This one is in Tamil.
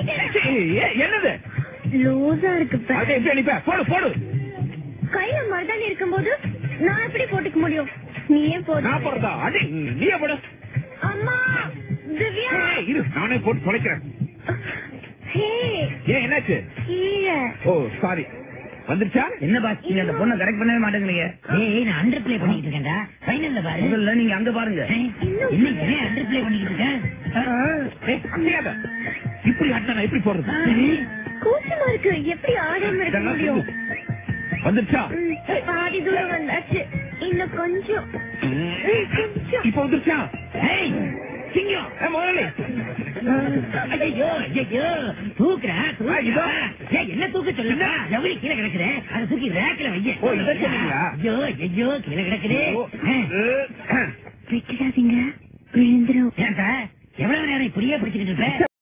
ஏ, என்னது லூசா இருக்கு பா. அது எப்படி அனுப்ப போடு போடு கையில மருதாணி இருக்கும்போது நான் எப்படி போட்டுக்க முடியும் நீயே போடு நான் போடுறதா அடி நீயே போடு அம்மா திவ்யா ஏய், இரு நானே போட்டு தொலைக்கிறேன் ஹே ஏன் என்னாச்சு கீழே ஓ சாரி வந்துருச்சா என்ன பாஸ் நீங்க அந்த பொண்ணை கரெக்ட் பண்ணவே மாட்டேங்கிறீங்க ஏய் நான் அண்டர் பிளே பண்ணிட்டு இருக்கேன்டா ஃபைனல்ல பாரு முதல்ல நீங்க அங்க பாருங்க ஏய், என்ன ஏன் அண்டர் பிளே பண்ணிட்டு இருக்கேன் ஏய், அசையாத. இப்படி ஆட்டினா நான் எப்படி போடுறது கூச்சமா இருக்கு எப்படி ஆடாம இருக்க இதெல்லாம் முடியும் சொல்லு. வந்துருச்சா ம், பாதி தூரம் வந்தாச்சு இன்னும் கொஞ்சம் ம், கொஞ்சம் இப்ப வந்துருச்சா ஏய் சிங்கம் ஏ, முதலாளி ஐயோ ஐயோ தூக்குறா ஆ, இதோ. தூக்குறா ஏய் என்ன தூக்க சொல்லுங்க ஜவுளி கீழே கிடக்குற அதை தூக்கி ரேக்ல வைய ஓ, இதை சொன்னீங்களா? ஐயோ ஐயோ கீழே கிடக்குது ஓ, அஹ், விட்டுடாதீங்க விழுந்துரும் ஏன்டா எவ்வளவு நேரம் இப்படியே பிடிச்சிக்கிட்டு இருப்ப